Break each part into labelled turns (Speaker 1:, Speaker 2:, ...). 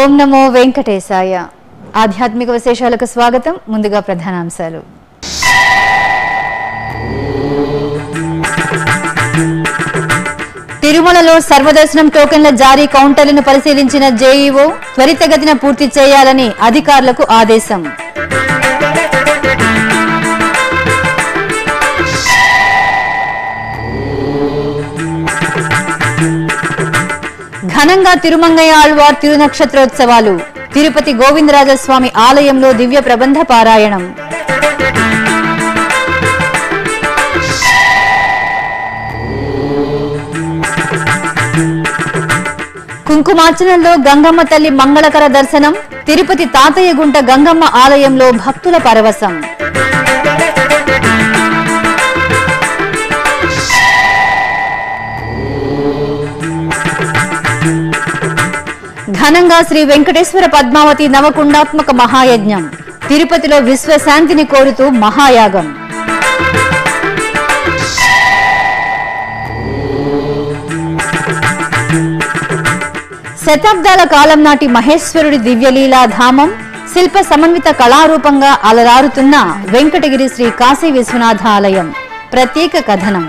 Speaker 1: ఓం నమో వెంకటేశాయ ఆధ్యాత్మిక విశేషాలకు స్వాగతం ముందుగా ప్రధానాంశాలు తిరుమలలో సర్వదర్శనం టోకెన్ల జారీ కౌంటర్లను పరిశీలించిన జేఈఓ త్వరితగతిన పూర్తి చేయాలని అధికారులకు ఆదేశం ఘనంగా తిరుమంగయ్య ఆళ్వార్ తిరునక్షత్రోత్సవాలు తిరుపతి గోవిందరాజస్వామి ఆలయంలో దివ్య ప్రబంధ పారాయణం కుంకుమార్చనలో గంగమ్మ తల్లి మంగళకర దర్శనం తిరుపతి తాతయ్య గుంట గంగమ్మ ఆలయంలో భక్తుల పరవశం ఘనంగా శ్రీ వెంకటేశ్వర పద్మావతి నవకుండాత్మక మహాయజ్ఞం తిరుపతిలో విశ్వశాంతిని కోరుతూ మహాయాగం శతాబ్దాల కాలం నాటి మహేశ్వరుడి దివ్యలీలా ధామం శిల్ప సమన్విత కళారూపంగా అలరారుతున్న వెంకటగిరి శ్రీ కాశీ విశ్వనాథ ఆలయం ప్రత్యేక కథనం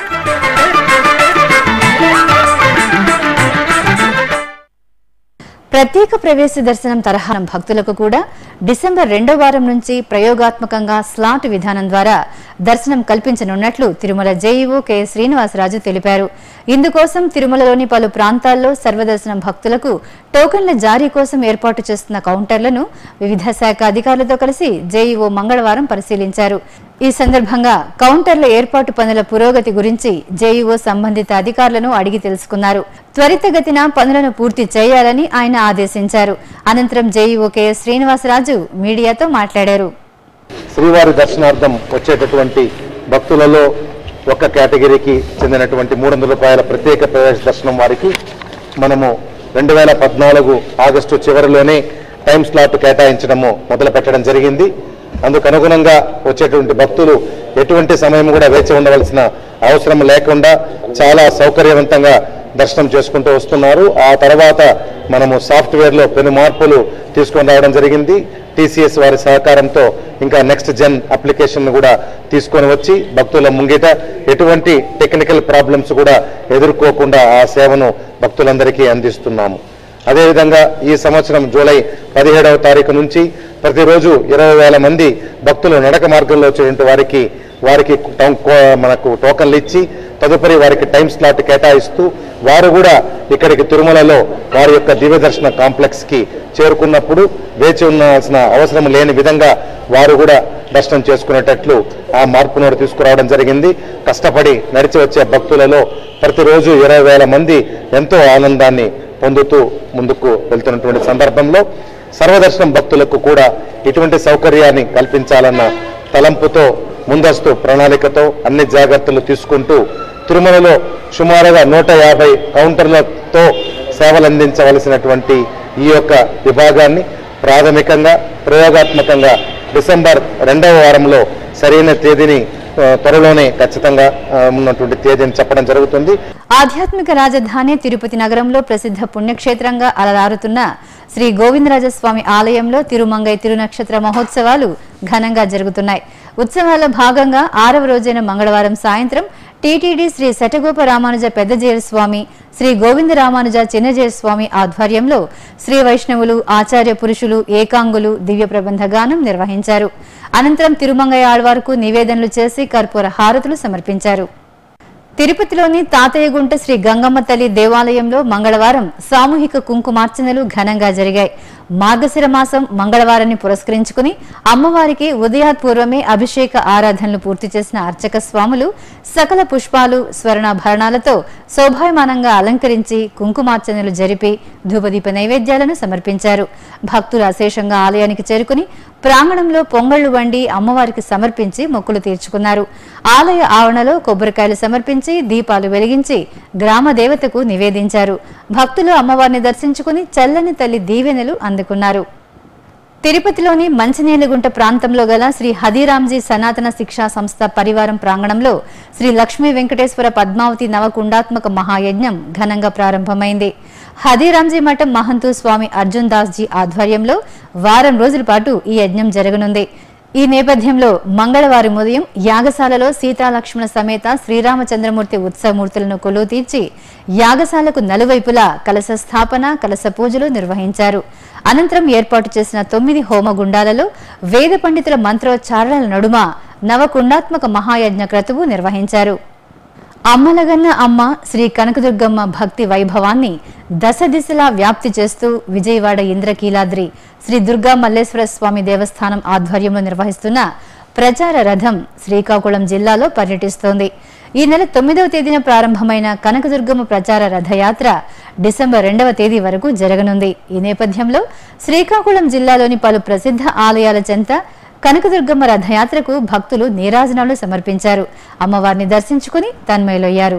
Speaker 1: ప్రత్యేక ప్రవేశ దర్శనం తరహా భక్తులకు కూడా డిసెంబర్ రెండో వారం నుంచి ప్రయోగాత్మకంగా స్లాట్ విధానం ద్వారా దర్శనం కల్పించనున్నట్లు తిరుమల జేఈఓ కె శ్రీనివాసరాజు తెలిపారు ఇందుకోసం తిరుమలలోని పలు ప్రాంతాల్లో సర్వదర్శనం భక్తులకు టోకన్ల జారీ కోసం ఏర్పాటు చేస్తున్న కౌంటర్లను వివిధ శాఖ అధికారులతో కలిసి జేఈఓ మంగళవారం పరిశీలించారు ఈ సందర్భంగా కౌంటర్ల ఏర్పాటు పనుల పురోగతి గురించి జేఈఓ సంబంధిత అధికారులను అడిగి తెలుసుకున్నారు త్వరితగతిన పనులను పూర్తి చేయాలని ఆయన ఆదేశించారు అనంతరం జేఈఓ కెఎస్ శ్రీనివాసరాజు మీడియాతో మాట్లాడారు
Speaker 2: శ్రీవారి దర్శనార్థం వచ్చేటటువంటి భక్తులలో ఒక కేటగిరీకి చెందినటువంటి మూడు వందల రూపాయల ప్రత్యేక ప్రవేశ దర్శనం వారికి మనము రెండు వేల పద్నాలుగు ఆగస్టు చివరిలోనే టైం స్లాట్ కేటాయించడము మొదలు పెట్టడం జరిగింది అందుకు అనుగుణంగా వచ్చేటువంటి భక్తులు ఎటువంటి సమయం కూడా వేచి ఉండవలసిన అవసరం లేకుండా చాలా సౌకర్యవంతంగా దర్శనం చేసుకుంటూ వస్తున్నారు ఆ తర్వాత మనము సాఫ్ట్వేర్లో పెను మార్పులు తీసుకొని రావడం జరిగింది టీసీఎస్ వారి సహకారంతో ఇంకా నెక్స్ట్ జెన్ అప్లికేషన్ కూడా తీసుకొని వచ్చి భక్తుల ముంగిట ఎటువంటి టెక్నికల్ ప్రాబ్లమ్స్ కూడా ఎదుర్కోకుండా ఆ సేవను భక్తులందరికీ అందిస్తున్నాము అదేవిధంగా ఈ సంవత్సరం జూలై పదిహేడవ తారీఖు నుంచి ప్రతిరోజు ఇరవై వేల మంది భక్తులు నడక మార్గంలో వచ్చేటువంటి వారికి వారికి టౌన్ కో- మనకు టోకన్లు ఇచ్చి తదుపరి వారికి టైం స్లాట్ కేటాయిస్తూ వారు కూడా ఇక్కడికి తిరుమలలో వారి యొక్క దివ్య దర్శన కాంప్లెక్స్ కి చేరుకున్నప్పుడు వేచి ఉండాల్సిన అవసరం లేని విధంగా వారు కూడా దర్శనం చేసుకునేటట్లు ఆ మార్పును కూడా తీసుకురావడం జరిగింది కష్టపడి నడిచి వచ్చే భక్తులలో ప్రతిరోజు ఇరవై వేల మంది ఎంతో ఆనందాన్ని పొందుతూ ముందుకు వెళ్తున్నటువంటి సందర్భంలో సర్వదర్శనం భక్తులకు కూడా ఇటువంటి సౌకర్యాన్ని కల్పించాలన్న తలంపుతో ముందస్తు ప్రణాళికతో అన్ని జాగ్రత్తలు తీసుకుంటూ తిరుమలలో సుమారుగా నూట యాభై కౌంటర్లతో సేవలు అందించవలసినటువంటి ఈ యొక్క విభాగాన్ని ప్రాథమికంగా ప్రయోగాత్మకంగా డిసెంబర్ రెండవ వారంలో సరైన తేదీని ఆ, త్వరలోనే ఖచ్చితంగా ఆ, ఉన్నటువంటి తేదీని చెప్పడం జరుగుతుంది
Speaker 1: ఆధ్యాత్మిక రాజధాని తిరుపతి నగరంలో ప్రసిద్ధ పుణ్యక్షేత్రంగా అలరారుతున్న శ్రీ గోవిందరాజస్వామి ఆలయంలో తిరుమంగై తిరునక్షత్ర మహోత్సవాలు ఘనంగా జరుగుతున్నాయి ఉత్సవాల భాగంగా ఆరవ రోజైన మంగళవారం సాయంత్రం టీటీడీ శ్రీ శటగోప రామానుజ పెద్దజేర స్వామి శ్రీ గోవింద రామానుజ చిన్నజేర స్వామి ఆధ్వర్యంలో శ్రీ వైష్ణవులు ఆచార్య పురుషులు ఏకాంగులు దివ్య ప్రబంధ గానం నిర్వహించారు అనంతరం తిరుమంగయ్య ఆళ్వార్కు నివేదనలు చేసి కర్పూర హారతులు సమర్పించారు తిరుపతిలోని తాతయ్యగుంట శ్రీ గంగమ్మ తల్లి దేవాలయంలో మంగళవారం సామూహిక కుంకుమార్చనలు ఘనంగా జరిగాయి మార్గశిర మాసం మంగళవారాన్ని పురస్కరించుకుని అమ్మవారికి ఉదయాత్పూర్వమే అభిషేక ఆరాధనలు పూర్తి చేసిన అర్చక స్వాములు సకల పుష్పాలు స్వర్ణాభరణాలతో శోభాయమానంగా అలంకరించి కుంకుమార్చనలు జరిపి ధూపదీప నైవేద్యాలను సమర్పించారు భక్తులు అశేషంగా ఆలయానికి చేరుకుని ప్రాంగణంలో పొంగళ్లు వండి అమ్మవారికి సమర్పించి మొక్కులు తీర్చుకున్నారు ఆలయ ఆవరణలో కొబ్బరికాయలు సమర్పించి దీపాలు వెలిగించి గ్రామ దేవతకు నివేదించారు భక్తులు అమ్మవారిని దర్శించుకుని చల్లని తల్లి దీవెనలు అందుకున్నారు తిరుపతిలోని మంచినీలగుంట ప్రాంతంలో గల శ్రీ హదిరాంజీ సనాతన శిక్షా సంస్థ పరివారం ప్రాంగణంలో శ్రీ లక్ష్మీ వెంకటేశ్వర పద్మావతి నవకుండాత్మక మహాయజ్ఞం ఘనంగా ప్రారంభమైంది హదీరాంజీ మఠం మహంతు స్వామి అర్జున్ దాస్ జీ ఆధ్వర్యంలో వారం రోజుల పాటు ఈ యజ్ఞం జరగనుంది ఈ నేపథ్యంలో మంగళవారం ఉదయం యాగశాలలో సీతాలక్ష్మణ సమేత శ్రీరామచంద్రమూర్తి ఉత్సవమూర్తులను కొలువు తీర్చి యాగశాలకు నలువైపులా కలశ స్థాపన కలశ పూజలు నిర్వహించారు అనంతరం ఏర్పాటు చేసిన తొమ్మిది హోమగుండాలలో వేద పండితుల మంత్రోచ్చారణల నడుమ నవకుండాత్మక మహాయజ్ఞ క్రతువు నిర్వహించారు అమ్మలగన్న అమ్మ శ్రీ కనకదుర్గమ్మ భక్తి వైభవాన్ని దశ దిశలా వ్యాప్తి చేస్తూ విజయవాడ ఇంద్రకీలాద్రి శ్రీ దుర్గా మల్లేశ్వర స్వామి దేవస్థానం ఆధ్వర్యంలో నిర్వహిస్తున్న ప్రచార రథం శ్రీకాకుళం జిల్లాలో పర్యటిస్తోంది ఈ నెల తొమ్మిదవ తేదీన ప్రారంభమైన కనకదుర్గమ్మ ప్రచార రథయాత్ర డిసెంబర్ రెండవ తేదీ వరకు జరగనుంది ఈ నేపథ్యంలో శ్రీకాకుళం జిల్లాలోని పలు ప్రసిద్ధ ఆలయాల చెంత కనకదుర్గమ్మ రథయాత్రకు భక్తులు నీరాజనాలు సమర్పించారు అమ్మవారిని దర్శించుకుని తన్మయులయ్యారు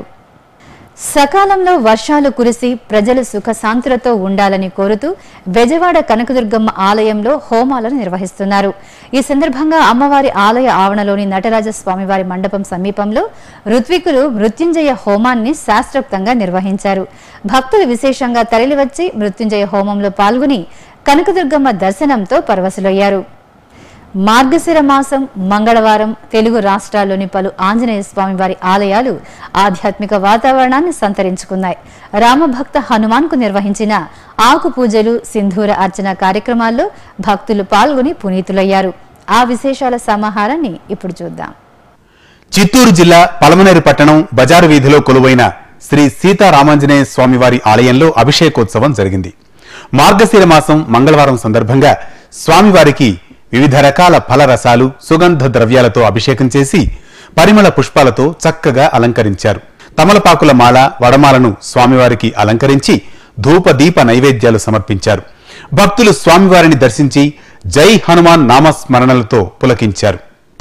Speaker 1: సకాలంలో వర్షాలు కురిసి ప్రజలు సుఖశాంతులతో ఉండాలని కోరుతూ బెజవాడ కనకదుర్గమ్మ ఆలయంలో హోమాలను నిర్వహిస్తున్నారు ఈ సందర్భంగా అమ్మవారి ఆలయ ఆవరణలోని నటరాజ స్వామివారి మండపం సమీపంలో ఋత్వికులు మృత్యుంజయ హోమాన్ని శాస్త్రోక్తంగా నిర్వహించారు భక్తులు విశేషంగా తరలివచ్చి మృత్యుంజయ హోమంలో పాల్గొని కనకదుర్గమ్మ దర్శనంతో పరవశులయ్యారు మార్గశిర మాసం మంగళవారం తెలుగు రాష్ట్రాల్లోని పలు ఆంజనేయ స్వామి వారి ఆలయాలు ఆధ్యాత్మిక వాతావరణాన్ని సంతరించుకున్నాయి రామభక్త హనుమాన్కు నిర్వహించిన ఆకు పూజలు సింధూర అర్చన కార్యక్రమాల్లో భక్తులు పాల్గొని పునీతులయ్యారు ఆ విశేషాల సమాహారాన్ని ఇప్పుడు చూద్దాం
Speaker 3: చిత్తూరు జిల్లా పలమనేరు పట్టణం బజారు వీధిలో కొలువైన శ్రీ సీతారామాంజనేయ స్వామివారి ఆలయంలో అభిషేకోత్సవం జరిగింది మార్గశిర మాసం మంగళవారం సందర్భంగా స్వామివారికి వివిధ రకాల ఫలరసాలు సుగంధ ద్రవ్యాలతో అభిషేకం చేసి పరిమళ పుష్పాలతో చక్కగా అలంకరించారు తమలపాకుల మాల వడమాలను స్వామివారికి అలంకరించి ధూప దీప నైవేద్యాలు సమర్పించారు భక్తులు స్వామివారిని దర్శించి జై హనుమాన్ నామస్మరణలతో పులకించారు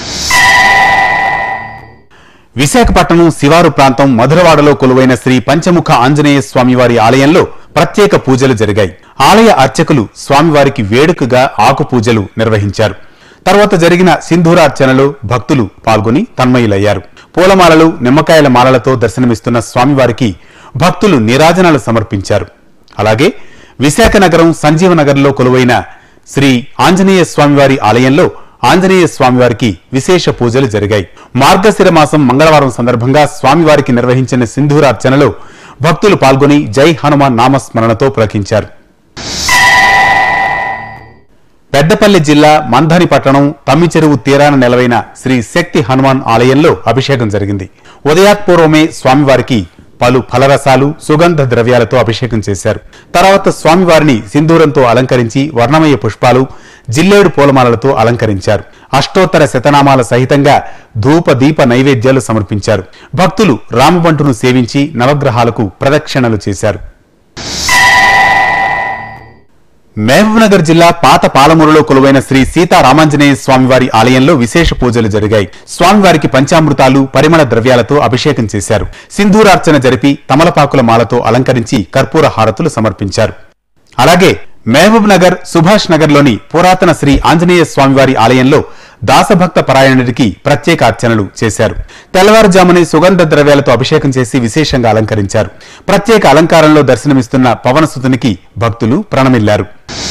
Speaker 3: విశాఖపట్నం శివారు ప్రాంతం మధురవాడలో కొలువైన శ్రీ పంచముఖ ఆంజనేయ స్వామివారి ఆలయంలో ప్రత్యేక పూజలు జరిగాయి ఆలయ అర్చకులు స్వామివారికి వేడుకగా ఆకు పూజలు నిర్వహించారు తర్వాత జరిగిన సింధూరార్చనలో భక్తులు పాల్గొని తన్మయులయ్యారు పూలమాలలు నిమ్మకాయల మాలలతో దర్శనమిస్తున్న స్వామివారికి భక్తులు నీరాజనాలు సమర్పించారు అలాగే విశాఖ నగరం సంజీవనగర్లో కొలువైన శ్రీ ఆంజనేయ స్వామివారి ఆలయంలో ఆంజనేయ స్వామివారికి విశేష పూజలు జరిగాయి మార్గశిర మాసం మంగళవారం సందర్భంగా స్వామివారికి నిర్వహించిన సింధూరార్చనలో భక్తులు పాల్గొని జై హనుమాన్ నామస్మరణతో పులకించారు పెద్దపల్లి జిల్లా మంథని పట్టణం తమ్మిచెరువు తీరాన నెలవైన శ్రీ శక్తి హనుమాన్ ఆలయంలో అభిషేకం జరిగింది ఉదయాత్పూర్వమే స్వామివారికి పలు ఫలరసాలు సుగంధ ద్రవ్యాలతో అభిషేకం చేశారు తర్వాత స్వామివారిని సింధూరంతో అలంకరించి వర్ణమయ పుష్పాలు జిల్లేడు పూలమాలలతో అలంకరించారు అష్టోత్తర శతనామాల సహితంగా ధూప దీప నైవేద్యాలు సమర్పించారు భక్తులు రామబంటును సేవించి నవగ్రహాలకు ప్రదక్షిణలు చేశారు మహబూబ్నగర్ జిల్లా పాత పాలమూరులో కొలువైన శ్రీ సీతారామాంజనేయ స్వామివారి ఆలయంలో విశేష పూజలు జరిగాయి స్వామివారికి పంచామృతాలు పరిమళ ద్రవ్యాలతో అభిషేకం చేశారు సింధూరార్చన జరిపి తమలపాకుల మాలతో అలంకరించి కర్పూర హారతులు సమర్పించారు అలాగే మహబూబ్ నగర్ సుభాష్ నగర్ లోని పురాతన శ్రీ ఆంజనేయ స్వామివారి ఆలయంలో దాసభక్త పరాయణుడికి ప్రత్యేక అర్చనలు చేశారు తెల్లవారుజామునే సుగంధ ద్రవ్యాలతో అభిషేకం చేసి విశేషంగా అలంకరించారు ప్రత్యేక అలంకారంలో దర్శనమిస్తున్న పవనసుతునికి భక్తులు ప్రణమిల్లారు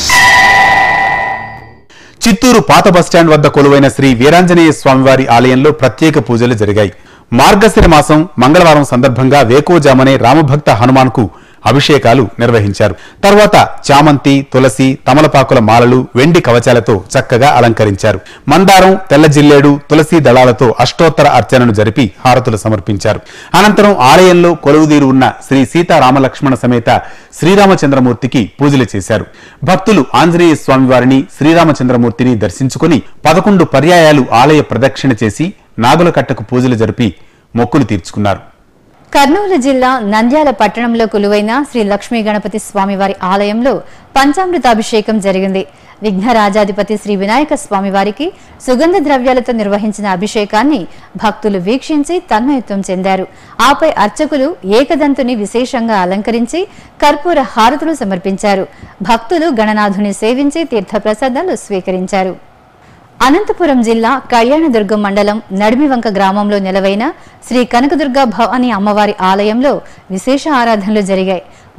Speaker 3: చిత్తూరు పాత బస్టాండ్ వద్ద కొలువైన శ్రీ వీరాంజనేయ స్వామివారి ఆలయంలో ప్రత్యేక పూజలు జరిగాయి మార్గశిర మాసం మంగళవారం సందర్భంగా వేకువజామనే రామభక్త హనుమాన్కు అభిషేకాలు నిర్వహించారు తర్వాత చామంతి తులసి తమలపాకుల మాలలు వెండి కవచాలతో చక్కగా అలంకరించారు మందారం తెల్ల జిల్లేడు తులసి దళాలతో అష్టోత్తర అర్చనను జరిపి హారతులు సమర్పించారు అనంతరం ఆలయంలో కొలువుదీరు ఉన్న శ్రీ సీతారామలక్ష్మణ సమేత శ్రీరామచంద్రమూర్తికి పూజలు చేశారు భక్తులు ఆంజనేయ స్వామివారిని శ్రీరామచంద్రమూర్తిని దర్శించుకుని పదకొండు పర్యాయాలు ఆలయ ప్రదక్షిణ చేసి నాగుల కట్టకు పూజలు జరిపి మొక్కులు తీర్చుకున్నారు
Speaker 1: కర్నూలు జిల్లా నంద్యాల పట్టణంలో కొలువైన శ్రీ లక్ష్మీ గణపతి స్వామివారి ఆలయంలో పంచామృతాభిషేకం జరిగింది విఘ్నరాజాధిపతి శ్రీ వినాయక స్వామివారికి సుగంధ ద్రవ్యాలతో నిర్వహించిన అభిషేకాన్ని భక్తులు వీక్షించి తన్మయత్వం చెందారు ఆపై అర్చకులు ఏకదంతుని విశేషంగా అలంకరించి కర్పూర హారతులు సమర్పించారు భక్తులు గణనాథుని సేవించి తీర్థప్రసాదాలు స్వీకరించారు అనంతపురం జిల్లా కళ్యాణదుర్గం మండలం నడిమివంక గ్రామంలో నెలవైన శ్రీ కనకదుర్గ భవాని అమ్మవారి ఆలయంలో విశేష ఆరాధనలు జరిగాయి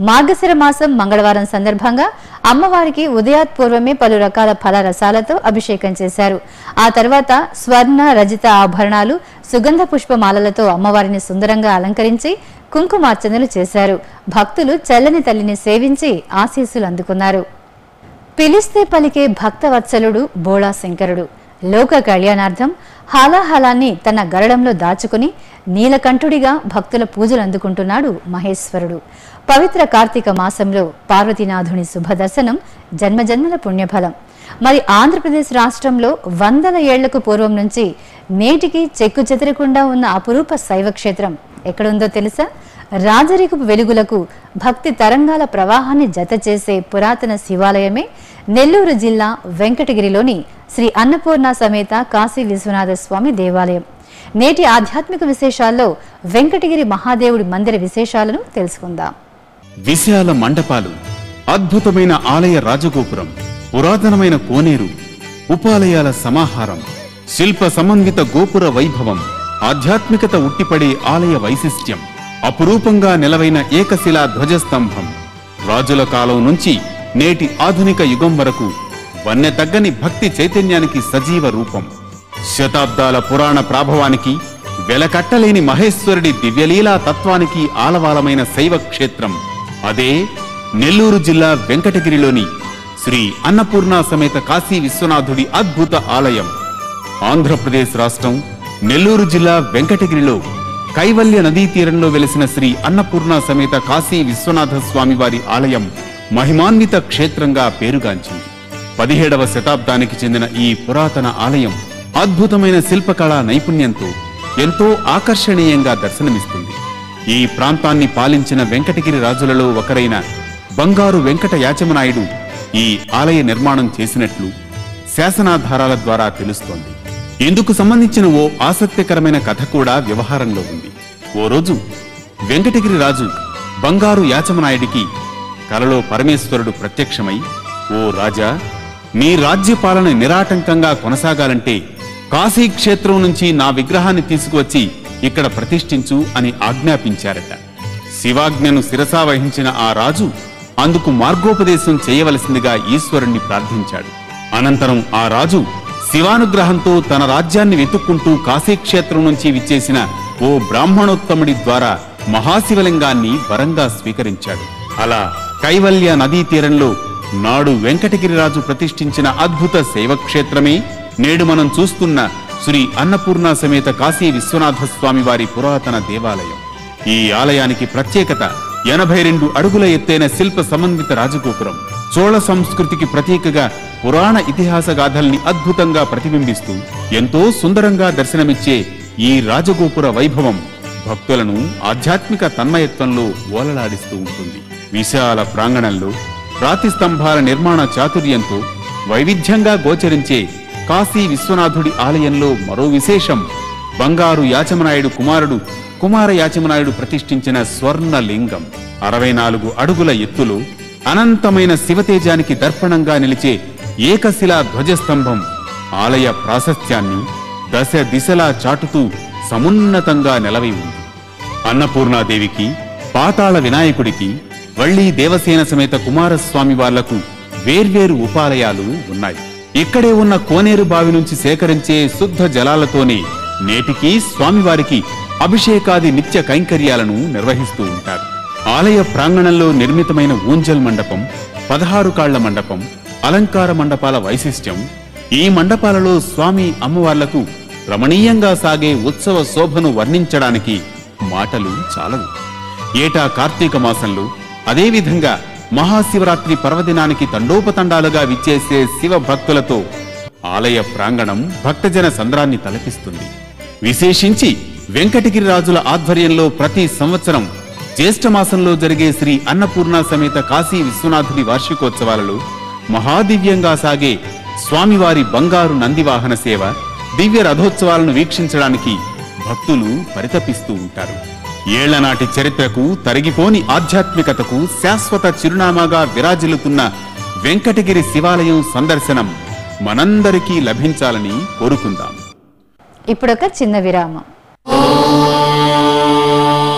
Speaker 1: మార్గశిర మాసం మంగళవారం సందర్భంగా అమ్మవారికి ఉదయాత్పూర్వమే పలు రకాల ఫల రసాలతో అభిషేకం చేశారు ఆ తర్వాత స్వర్ణ రజిత ఆభరణాలు సుగంధ పుష్పమాలలతో అమ్మవారిని సుందరంగా అలంకరించి కుంకుమార్చనలు చేశారు భక్తులు చల్లని తల్లిని సేవించి ఆశీస్సులు అందుకున్నారు పిలిస్తే పలికే భక్తవత్సలుడు బోళా శంకరుడు లోక కళ్యాణార్థం హాలాహలాన్ని తన గరడంలో దాచుకుని నీలకంఠుడిగా భక్తుల పూజలు అందుకుంటున్నాడు మహేశ్వరుడు పవిత్ర కార్తీక మాసంలో పార్వతీనాథుని శుభదర్శనం జన్మజన్మల పుణ్యఫలం మరి ఆంధ్రప్రదేశ్ రాష్ట్రంలో వందల ఏళ్లకు పూర్వం నుంచి నేటికి చెక్కు చెదరకుండా ఉన్న అపురూప శైవ క్షేత్రం ఎక్కడుందో తెలుసా రాజరికపు వెలుగులకు భక్తి తరంగాల ప్రవాహాన్ని జత చేసే పురాతన శివాలయమే నెల్లూరు జిల్లా వెంకటగిరిలోని శ్రీ అన్నపూర్ణ సమేత కాశీ విశ్వనాథ స్వామి దేవాలయం నేటి ఆధ్యాత్మిక విశేషాల్లో వెంకటగిరి మహాదేవుడి మందిర విశేషాలను తెలుసుకుందాం
Speaker 3: విశాల మండపాలు అద్భుతమైన ఆలయ రాజగోపురం పురాతనమైన కోనేరు ఉపాలయాల సమాహారం శిల్ప సమన్విత గోపుర వైభవం ఆధ్యాత్మికత ఉట్టిపడే ఆలయ వైశిష్ట్యం అపురూపంగా నిలవైన ఏకశిలా ధ్వజస్తంభం రాజుల కాలం నుంచి నేటి ఆధునిక యుగం వరకు వన్నె తగ్గని భక్తి చైతన్యానికి సజీవ రూపం శతాబ్దాల పురాణ ప్రాభవానికి వెలకట్టలేని మహేశ్వరుడి దివ్యలీలా తత్వానికి ఆలవాలమైన శైవ క్షేత్రం అదే నెల్లూరు జిల్లా వెంకటగిరిలోని శ్రీ అన్నపూర్ణ సమేత కాశీ విశ్వనాథుడి అద్భుత ఆలయం ఆంధ్రప్రదేశ్ రాష్ట్రం నెల్లూరు జిల్లా వెంకటగిరిలో కైవల్య నదీ తీరంలో వెలిసిన శ్రీ అన్నపూర్ణ సమేత కాశీ విశ్వనాథ స్వామి వారి ఆలయం మహిమాన్విత క్షేత్రంగా పేరుగాంచింది పదిహేడవ శతాబ్దానికి చెందిన ఈ పురాతన ఆలయం అద్భుతమైన శిల్పకళా నైపుణ్యంతో ఎంతో ఆకర్షణీయంగా దర్శనమిస్తుంది ఈ ప్రాంతాన్ని పాలించిన వెంకటగిరి రాజులలో ఒకరైన బంగారు వెంకట యాచమనాయుడు ఈ ఆలయ నిర్మాణం చేసినట్లు శాసనాధారాల ద్వారా తెలుస్తోంది ఇందుకు సంబంధించిన ఓ ఆసక్తికరమైన కథ కూడా వ్యవహారంలో ఉంది ఓ రోజు వెంకటగిరి రాజు బంగారు యాచమనాయుడికి కలలో పరమేశ్వరుడు ప్రత్యక్షమై ఓ రాజా మీ రాజ్యపాలన నిరాటంకంగా కొనసాగాలంటే కాశీ క్షేత్రం నుంచి నా విగ్రహాన్ని తీసుకువచ్చి ఇక్కడ ప్రతిష్ఠించు అని ఆజ్ఞాపించారట శివాజ్ఞను శిరసా వహించిన ఆ రాజు అందుకు మార్గోపదేశం చేయవలసిందిగా ఈశ్వరుణ్ణి ప్రార్థించాడు అనంతరం ఆ రాజు శివానుగ్రహంతో తన రాజ్యాన్ని వెతుక్కుంటూ కాశీక్షేత్రం నుంచి విచ్చేసిన ఓ బ్రాహ్మణోత్తముడి ద్వారా మహాశివలింగాన్ని వరంగా స్వీకరించాడు అలా కైవల్య నదీ తీరంలో నాడు వెంకటగిరిరాజు ప్రతిష్ఠించిన అద్భుత శైవక్షేత్రమే నేడు మనం చూస్తున్న శ్రీ అన్నపూర్ణ సమేత కాశీ విశ్వనాథ స్వామి వారి పురాతన దేవాలయం ఈ ఆలయానికి ప్రత్యేకత ఎనభై రెండు అడుగుల ఎత్తైన శిల్ప సమన్విత రాజగోపురం చోళ సంస్కృతికి ప్రతీకగా పురాణ ఇతిహాస గాథల్ని అద్భుతంగా ప్రతిబింబిస్తూ ఎంతో సుందరంగా దర్శనమిచ్చే ఈ రాజగోపుర వైభవం భక్తులను ఆధ్యాత్మిక తన్మయత్వంలో ఓలలాడిస్తూ ఉంటుంది విశాల ప్రాంగణంలో రాతి స్తంభాల నిర్మాణ చాతుర్యంతో వైవిధ్యంగా గోచరించే కాశీ విశ్వనాథుడి ఆలయంలో మరో విశేషం బంగారు యాచమనాయుడు కుమారుడు కుమార యాచమనాయుడు ప్రతిష్ఠించిన స్వర్ణ లింగం అరవై నాలుగు అడుగుల ఎత్తులో అనంతమైన శివతేజానికి దర్పణంగా నిలిచే ఏకశిలా ధ్వజస్తంభం ఆలయ ప్రాశస్త్యాన్ని దశ దిశలా చాటుతూ సమున్నతంగా నిలవి ఉంది అన్నపూర్ణాదేవికి పాతాళ వినాయకుడికి వళ్ళీ దేవసేన సమేత కుమారస్వామి వార్లకు వేర్వేరు ఉపాలయాలు ఉన్నాయి ఇక్కడే ఉన్న కోనేరు బావి నుంచి సేకరించే శుద్ధ జలాలతోనే నేటికి స్వామివారికి అభిషేకాది నిత్య కైంకర్యాలను నిర్వహిస్తూ ఉంటారు ఆలయ ప్రాంగణంలో నిర్మితమైన ఊంజల్ మండపం పదహారు కాళ్ల మండపం అలంకార మండపాల వైశిష్ట్యం ఈ మండపాలలో స్వామి అమ్మవార్లకు రమణీయంగా సాగే ఉత్సవ శోభను వర్ణించడానికి మాటలు చాలవు ఏటా కార్తీక మాసంలో అదేవిధంగా మహాశివరాత్రి పర్వదినానికి తండోపతండాలుగా విచ్చేసే శివ భక్తులతో ఆలయ ప్రాంగణం భక్తజన సంద్రాన్ని తలపిస్తుంది విశేషించి వెంకటగిరి రాజుల ఆధ్వర్యంలో ప్రతి సంవత్సరం జ్యేష్ఠ మాసంలో జరిగే శ్రీ అన్నపూర్ణ సమేత కాశీ విశ్వనాథుడి వార్షికోత్సవాలలో మహాదివ్యంగా సాగే స్వామివారి బంగారు నందివాహన సేవ దివ్య రథోత్సవాలను వీక్షించడానికి భక్తులు పరితపిస్తూ ఉంటారు ఏళ్లనాటి చరిత్రకు తరిగిపోని ఆధ్యాత్మికతకు శాశ్వత చిరునామాగా విరాజిల్లుతున్న వెంకటగిరి శివాలయం సందర్శనం మనందరికీ లభించాలని కోరుకుందాం
Speaker 1: ఇప్పుడొక చిన్న విరామం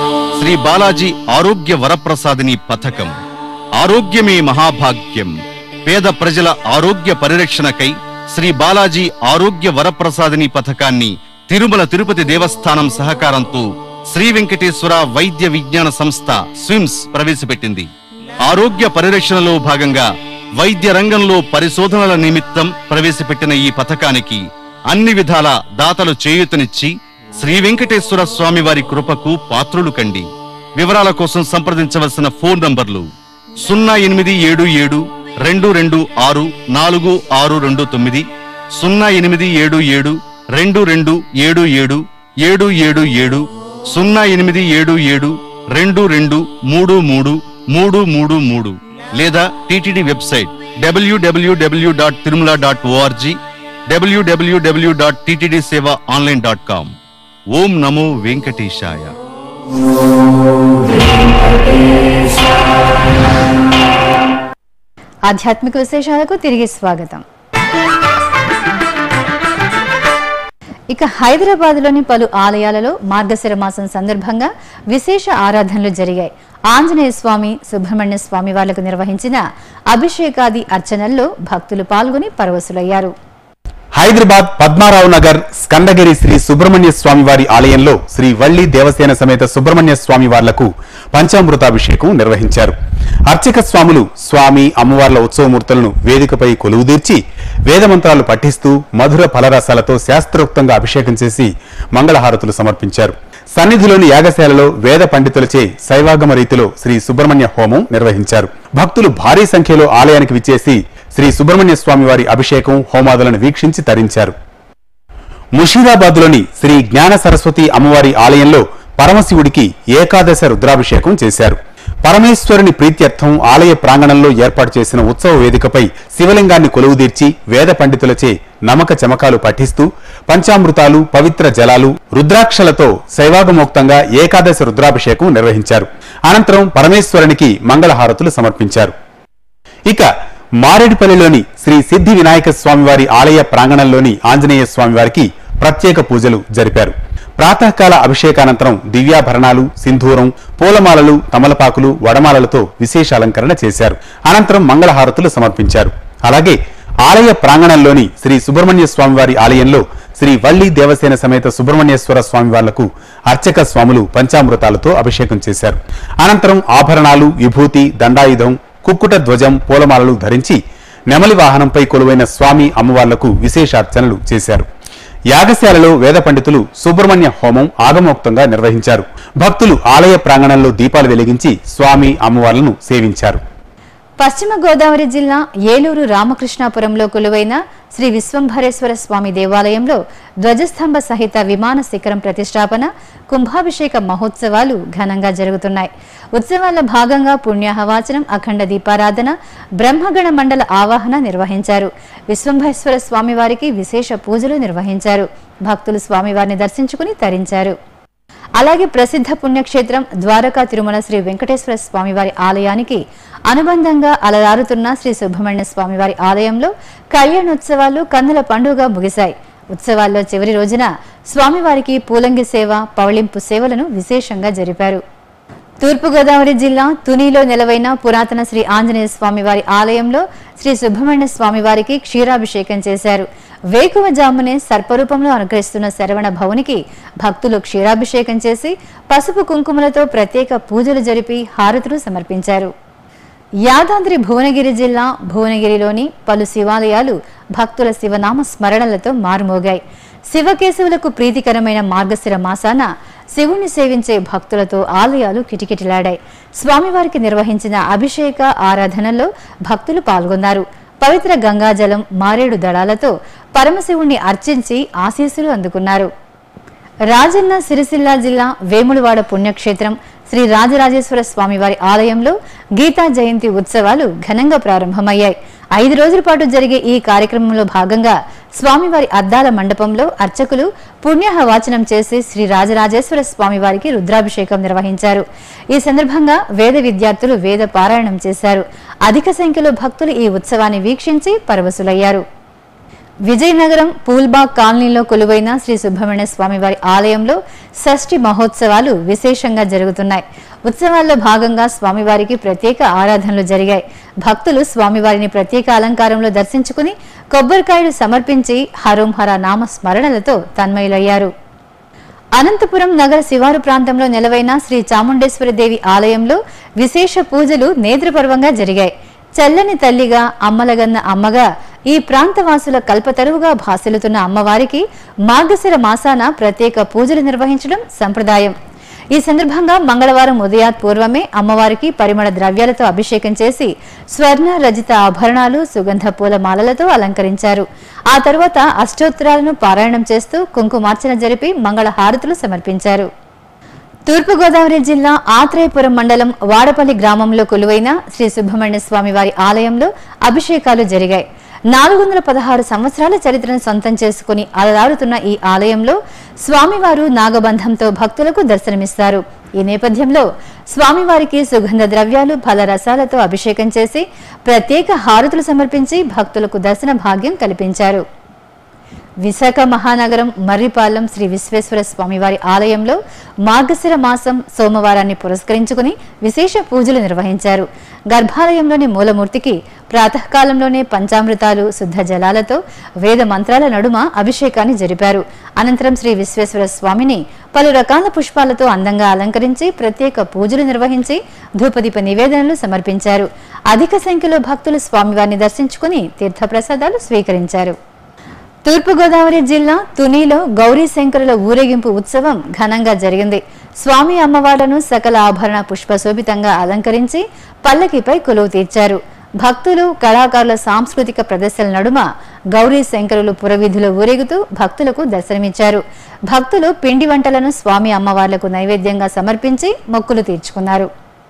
Speaker 4: శ్రీ బాలాజీ ఆరోగ్య వరప్రసాదిని పథకం ఆరోగ్యమే మహాభాగ్యం పేద ప్రజల ఆరోగ్య పరిరక్షణకై శ్రీ బాలాజీ ఆరోగ్య వరప్రసాదిని పథకాన్ని తిరుమల తిరుపతి దేవస్థానం సహకారంతో శ్రీ వెంకటేశ్వర వైద్య విజ్ఞాన సంస్థ స్విమ్స్ ప్రవేశపెట్టింది ఆరోగ్య పరిరక్షణలో భాగంగా వైద్య రంగంలో పరిశోధనల నిమిత్తం ప్రవేశపెట్టిన ఈ పథకానికి అన్ని విధాల దాతలు చేయూతనిచ్చి శ్రీ వెంకటేశ్వర స్వామి వారి కృపకు పాత్రులు కండి వివరాల కోసం సంప్రదించవలసిన ఫోన్ నంబర్లు సున్నా ఎనిమిది ఏడు ఏడు రెండు రెండు ఆరు నాలుగు ఆరు రెండు తొమ్మిది సున్నా ఎనిమిది ఏడు ఏడు రెండు రెండు ఏడు ఏడు ఏడు ఏడు ఏడు సున్నా ఎనిమిది ఏడు ఏడు రెండు రెండు మూడు మూడు మూడు మూడు మూడు లేదా TTD website WWW dot Tirumala dot ORG WWW dot TTD సేవ ఆన్లైన్ డాట్ కామ్ ఓం నమో వెంకటేశాయ
Speaker 1: ఆధ్యాత్మిక విశేషాలకు తిరిగి స్వాగతం ఇక హైదరాబాద్లోని పలు ఆలయాలలో మార్గశిర మాసం సందర్భంగా విశేష ఆరాధనలు జరిగాయి ఆంజనేయ స్వామి సుబ్రహ్మణ్య స్వామి వార్లకు నిర్వహించిన అభిషేకాది అర్చనల్లో భక్తులు పాల్గొని పరవశులయ్యారు
Speaker 3: హైదరాబాద్ పద్మారావు నగర్ స్కందగిరి శ్రీ సుబ్రహ్మణ్య స్వామి వారి ఆలయంలో శ్రీ వల్లి దేవసేన సమేత సుబ్రహ్మణ్య స్వామి వార్లకు పంచామృతాభిషేకం నిర్వహించారు అర్చక స్వాములు స్వామి అమ్మవార్ల ఉత్సవమూర్తులను వేదికపై కొలువుదీర్చి వేదమంత్రాలు పఠిస్తూ మధుర ఫలరసాలతో శాస్త్రోక్తంగా అభిషేకం చేసి మంగళహారతులు సమర్పించారు సన్నిధిలోని యాగశాలలో వేద పండితులచే శైవాగమ రీతిలో శ్రీ సుబ్రహ్మణ్య హోమం నిర్వహించారు భక్తులు భారీ సంఖ్యలో ఆలయానికి విచ్చేసి శ్రీ సుబ్రహ్మణ్య స్వామి వారి అభిషేకం హోమాదులను వీక్షించి తరించారు ముషీరాబాద్లోని శ్రీ జ్ఞాన సరస్వతి అమ్మవారి ఆలయంలో పరమశివుడికి ఏకాదశ రుద్రాభిషేకం చేశారు పరమేశ్వరుని ప్రీత్యర్థం ఆలయ ప్రాంగణంలో ఏర్పాటు చేసిన ఉత్సవ వేదికపై శివలింగాన్ని కొలువుదీర్చి వేద పండితులచే నమక చమకాలు పఠిస్తూ పంచామృతాలు పవిత్ర జలాలు రుద్రాక్షలతో శైవాగమోక్తంగా ఏకాదశ రుద్రాభిషేకం నిర్వహించారు అనంతరం పరమేశ్వరునికి మంగళహారతులు సమర్పించారు ఇక మారేడుపల్లిలోని శ్రీ సిద్ధి వినాయక స్వామివారి ఆలయ ప్రాంగణంలోని ఆంజనేయ స్వామివారికి ప్రత్యేక పూజలు జరిపారు ప్రాతకాల అభిషేకానంతరం దివ్యాభరణాలు సింధూరం పూలమాలలు తమలపాకులు వడమాలలతో విశేష అలంకరణ చేశారు అనంతరం మంగళహారతులు సమర్పించారు అలాగే ఆలయ ప్రాంగణంలోని శ్రీ సుబ్రహ్మణ్య స్వామివారి ఆలయంలో శ్రీ వల్లి దేవసేన సమేత సుబ్రహ్మణ్యేశ్వర స్వామివార్లకు అర్చక స్వాములు పంచామృతాలతో అభిషేకం చేశారు అనంతరం ఆభరణాలు విభూతి దండాయుధం కుక్కుట ధ్వజం పూలమాలలు ధరించి నెమలి వాహనంపై కొలువైన స్వామి అమ్మవార్లకు విశేషార్చనలు చేశారు యాగశాలలో వేద పండితులు సుబ్రహ్మణ్య హోమం ఆగమోక్తంగా నిర్వహించారు భక్తులు ఆలయ ప్రాంగణంలో దీపాలు వెలిగించి స్వామి అమ్మవార్లను సేవించారు
Speaker 1: పశ్చిమ గోదావరి జిల్లా ఏలూరు రామకృష్ణాపురంలో కొలువైన శ్రీ విశ్వంభరేశ్వర స్వామి దేవాలయంలో ధ్వజస్తంభ సహిత విమాన శిఖరం ప్రతిష్టాపన కుంభాభిషేక మహోత్సవాలు ఘనంగా జరుగుతున్నాయి ఉత్సవాల భాగంగా పుణ్యాహవాచనం అఖండ దీపారాధన బ్రహ్మగణ మండల ఆవాహన నిర్వహించారు విశ్వంభరేశ్వర స్వామివారికి విశేష పూజలు నిర్వహించారు భక్తులు స్వామివారిని దర్శించుకుని తరించారు అలాగే ప్రసిద్ధ పుణ్యక్షేత్రం ద్వారకా తిరుమల శ్రీ వెంకటేశ్వర స్వామివారి ఆలయానికి అనుబంధంగా అలరారుతున్న శ్రీ సుబ్రహ్మణ్య స్వామివారి ఆలయంలో కళ్యాణోత్సవాలు కన్నుల పండుగ ముగిశాయి ఉత్సవాల్లో చివరి రోజున స్వామివారికి పూలంగి సేవ పవళింపు సేవలను విశేషంగా జరిపారు తూర్పుగోదావరి జిల్లా తునిలో నెలవైన పురాతన శ్రీ ఆంజనేయ స్వామివారి ఆలయంలో శ్రీ సుబ్రహ్మణ్య స్వామివారికి క్షీరాభిషేకం చేశారు వేకువజామునే సర్పరూపంలో అనుగ్రహిస్తున్న శరవణ భవునికి భక్తులు క్షీరాభిషేకం చేసి పసుపు కుంకుమలతో ప్రత్యేక పూజలు జరిపి హారతులు సమర్పించారు యాదాద్రి భువనగిరి జిల్లా భువనగిరిలోని పలు శివాలయాలు భక్తుల శివనామ స్మరణలతో మారుమోగాయి శివకేశవులకు ప్రీతికరమైన మార్గశిర మాసాన శివుణ్ణి సేవించే భక్తులతో ఆలయాలు కిటకిటలాడాయి స్వామివారికి నిర్వహించిన అభిషేక ఆరాధనలో భక్తులు పాల్గొన్నారు పవిత్ర గంగాజలం మారేడు దళాలతో పరమశివుణ్ణి అర్చించి ఆశీస్సులు అందుకున్నారు రాజన్న సిరిసిల్ల జిల్లా వేములవాడ పుణ్యక్షేత్రం శ్రీ రాజరాజేశ్వర స్వామివారి ఆలయంలో గీతా జయంతి ఉత్సవాలు ఘనంగా ప్రారంభమయ్యాయి ఐదు రోజుల పాటు జరిగే ఈ కార్యక్రమంలో భాగంగా స్వామివారి అద్దాల మండపంలో అర్చకులు పుణ్యాహ వాచనం చేసి శ్రీ రాజరాజేశ్వర స్వామివారికి రుద్రాభిషేకం నిర్వహించారు ఈ సందర్భంగా వేద విద్యార్థులు వేద పారాయణం చేశారు అధిక సంఖ్యలో భక్తులు ఈ ఉత్సవాన్ని వీక్షించి పరవశులయ్యారు విజయనగరం పూల్బాగ్ కాలనీలో కొలువైన శ్రీ సుబ్రహ్మణ్య స్వామి వారి ఆలయంలో షష్ఠి మహోత్సవాలు విశేషంగా జరుగుతున్నాయి ఉత్సవాల్లో భాగంగా స్వామివారికి ప్రత్యేక ఆరాధనలు జరిగాయి భక్తులు స్వామివారిని ప్రత్యేక అలంకారంలో దర్శించుకుని కొబ్బరికాయలు సమర్పించి హరోం హర నామ స్మరణలతో తన్మయులయ్యారు అనంతపురం నగర శివారు ప్రాంతంలో నెలవైన శ్రీ చాముండేశ్వరి దేవి ఆలయంలో విశేష పూజలు నేత్రపర్వంగా జరిగాయి చల్లని తల్లిగా అమ్మలగన్న అమ్మగా ఈ ప్రాంతవాసుల కల్పతరువుగా భాసిల్లుతున్న అమ్మవారికి మార్గశిర మాసాన ప్రత్యేక పూజలు నిర్వహించడం సంప్రదాయం ఈ సందర్భంగా మంగళవారం ఉదయాత్ పూర్వమే అమ్మవారికి పరిమళ ద్రవ్యాలతో అభిషేకం చేసి స్వర్ణ రజిత ఆభరణాలు సుగంధ పూల మాలలతో అలంకరించారు ఆ తరువాత అష్టోత్తరాలను పారాయణం చేస్తూ కుంకుమార్చన జరిపి మంగళ హారతులు సమర్పించారు తూర్పుగోదావరి జిల్లా ఆత్రేయపురం మండలం వాడపల్లి గ్రామంలో కొలువైన శ్రీ సుబ్రహ్మణ్య స్వామి వారి ఆలయంలో అభిషేకాలు జరిగాయి నాలుగు వందల పదహారు సంవత్సరాల చరిత్రను సొంతం చేసుకుని అలరారుతున్న ఈ ఆలయంలో స్వామివారు నాగబంధంతో భక్తులకు దర్శనమిస్తారు ఈ నేపథ్యంలో స్వామివారికి సుగంధ ద్రవ్యాలు ఫలరసాలతో అభిషేకం చేసి ప్రత్యేక హారతులు సమర్పించి భక్తులకు దర్శన భాగ్యం కల్పించారు విశాఖ మహానగరం మర్రిపాలెం శ్రీ విశ్వేశ్వర స్వామివారి ఆలయంలో మార్గశిర మాసం సోమవారాన్ని పురస్కరించుకుని విశేష పూజలు నిర్వహించారు గర్భాలయంలోని మూలమూర్తికి ప్రాతకాలంలోనే పంచామృతాలు శుద్ధ జలాలతో వేద మంత్రాల నడుమ అభిషేకాన్ని జరిపారు అనంతరం శ్రీ విశ్వేశ్వర స్వామిని పలు రకాల పుష్పాలతో అందంగా అలంకరించి ప్రత్యేక పూజలు నిర్వహించి ధూపదీప నివేదనలు సమర్పించారు అధిక సంఖ్యలో భక్తులు స్వామివారిని దర్శించుకుని తీర్థప్రసాదాలు స్వీకరించారు తూర్పుగోదావరి జిల్లా తునిలో గౌరీ శంకరుల ఊరేగింపు ఉత్సవం ఘనంగా జరిగింది స్వామి అమ్మవార్లను సకల ఆభరణ పుష్పశోభితంగా అలంకరించి పల్లకిపై కొలువు తీర్చారు భక్తులు కళాకారుల సాంస్కృతిక ప్రదర్శనల నడుమ గౌరీ శంకరులు పురవీధులు ఊరేగుతూ భక్తులకు దర్శనమిచ్చారు భక్తులు పిండి వంటలను స్వామి అమ్మవార్లకు నైవేద్యంగా సమర్పించి మొక్కులు తీర్చుకున్నారు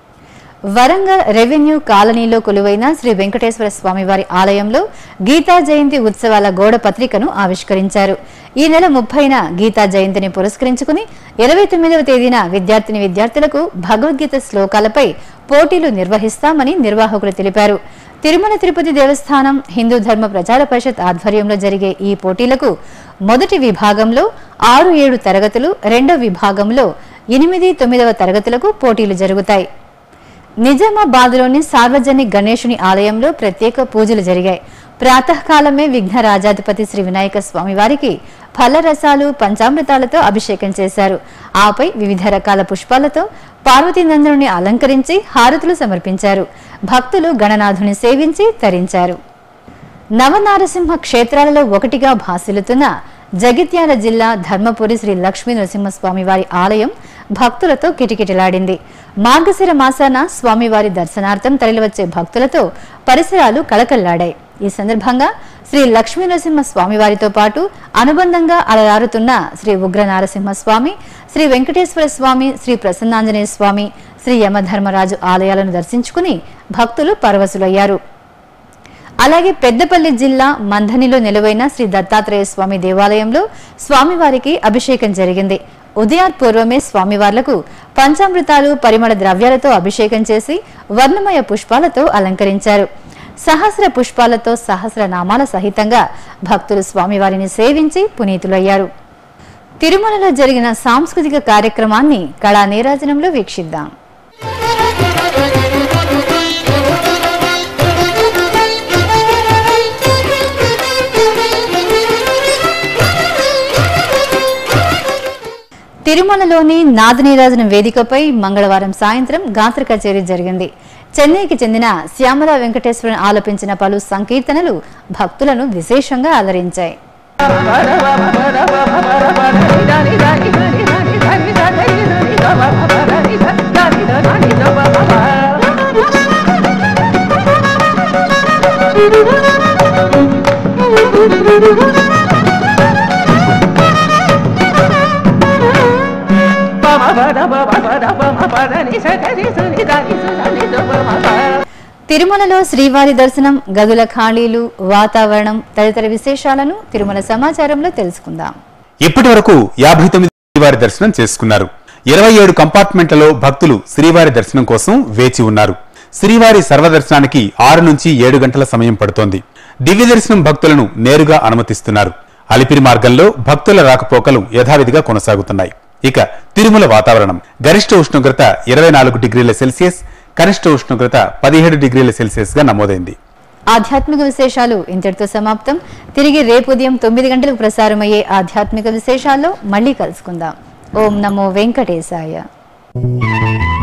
Speaker 1: వరంగల్ రెవెన్యూ కాలనీలో కొలువైన శ్రీ వెంకటేశ్వర స్వామివారి ఆలయంలో గీతా జయంతి ఉత్సవాల గోడ పత్రికను ఆవిష్కరించారు ఈ నెల ముప్పైన గీతా జయంతిని పురస్కరించుకుని ఇరవై తొమ్మిదవ తేదీన విద్యార్థిని విద్యార్థులకు భగవద్గీత శ్లోకాలపై పోటీలు నిర్వహిస్తామని నిర్వాహకులు తెలిపారు తిరుమల తిరుపతి దేవస్థానం హిందూ ధర్మ ప్రచార పరిషత్ ఆధ్వర్యంలో జరిగే ఈ పోటీలకు మొదటి విభాగంలో ఆరు ఏడు తరగతులు రెండో విభాగంలో ఎనిమిది తొమ్మిదవ తరగతులకు పోటీలు జరుగుతాయి నిజామాబాద్లోని సార్వజనిక్ గణేశుని ఆలయంలో ప్రత్యేక పూజలు జరిగాయి ప్రాతకాలమే విఘ్న రాజాధిపతి శ్రీ వినాయక స్వామి వారికి ఫలరసాలు పంచామృతాలతో అభిషేకం చేశారు ఆపై వివిధ రకాల పుష్పాలతో పార్వతీనందనుని అలంకరించి హారతులు సమర్పించారు భక్తులు గణనాథుని సేవించి తరించారు నవనారసింహ క్షేత్రాలలో ఒకటిగా భాసిల్లుతున్న జగిత్యాల జిల్లా ధర్మపురి శ్రీ లక్ష్మీ నరసింహస్వామి వారి ఆలయం భక్తులతో కిటకిటలాడింది మార్గశిర మాసాన స్వామివారి దర్శనార్థం తరలివచ్చే భక్తులతో పరిసరాలు కళకళ్లాడాయి ఈ సందర్భంగా శ్రీ లక్ష్మీ నరసింహ స్వామివారితో పాటు అనుబంధంగా అలరారుతున్న శ్రీ ఉగ్ర నారసింహస్వామి శ్రీ వెంకటేశ్వర స్వామి శ్రీ ప్రసన్నాంజనేయ స్వామి శ్రీ యమధర్మరాజు ఆలయాలను దర్శించుకుని భక్తులు పరవశులయ్యారు అలాగే పెద్దపల్లి జిల్లా మంధనిలో నిలువైన శ్రీ దత్తాత్రేయ స్వామి దేవాలయంలో స్వామివారికి అభిషేకం జరిగింది ఉదయాత్ పూర్వమే స్వామివార్లకు పంచామృతాలు పరిమళ ద్రవ్యాలతో అభిషేకం చేసి వర్ణమయ పుష్పాలతో అలంకరించారు సహస్ర పుష్పాలతో సహస్ర నామాల సహితంగా భక్తులు స్వామివారిని సేవించి పునీతులయ్యారు తిరుమలలో జరిగిన సాంస్కృతిక కార్యక్రమాన్ని కళా నీరాజనంలో వీక్షిద్దాం తిరుమలలోని నాదనీరాజన వేదికపై మంగళవారం సాయంత్రం గాత్ర కచేరీ జరిగింది చెన్నైకి చెందిన శ్యామల వెంకటేశ్వరన్ ఆలపించిన పలు సంకీర్తనలు భక్తులను విశేషంగా అలరించాయి తిరుమలలో శ్రీవారి దర్శనం గదుల ఖాళీలు వాతావరణం తదితర విశేషాలను తిరుమల సమాచారంలో తెలుసుకుందాం
Speaker 3: ఇప్పటి వరకు యాభై తొమ్మిది శ్రీవారి దర్శనం చేసుకున్నారు ఇరవై ఏడు కంపార్ట్మెంట్లలో భక్తులు శ్రీవారి దర్శనం కోసం వేచి ఉన్నారు శ్రీవారి సర్వదర్శనానికి ఆరు నుంచి ఏడు గంటల సమయం పడుతోంది దివ్య దర్శనం భక్తులను నేరుగా అనుమతిస్తున్నారు అలిపిరి మార్గంలో భక్తుల రాకపోకలు యథావిధిగా కొనసాగుతున్నాయి ఇక తిరుమల వాతావరణం గరిష్ట ఉష్ణోగ్రత ఇరవై నాలుగు డిగ్రీల సెల్సియస్ కనిష్ట ఉష్ణోగ్రత పదిహేడు డిగ్రీల సెల్సియస్ గా నమోదైంది
Speaker 1: ఆధ్యాత్మిక విశేషాలు ఇంతటితో సమాప్తం తిరిగి రేపు ఉదయం తొమ్మిది గంటలకు ప్రసారమయ్యే ఆధ్యాత్మిక విశేషాల్లో మళ్ళీ కలుసుకుందాం ఓం నమో వెంకటేశాయ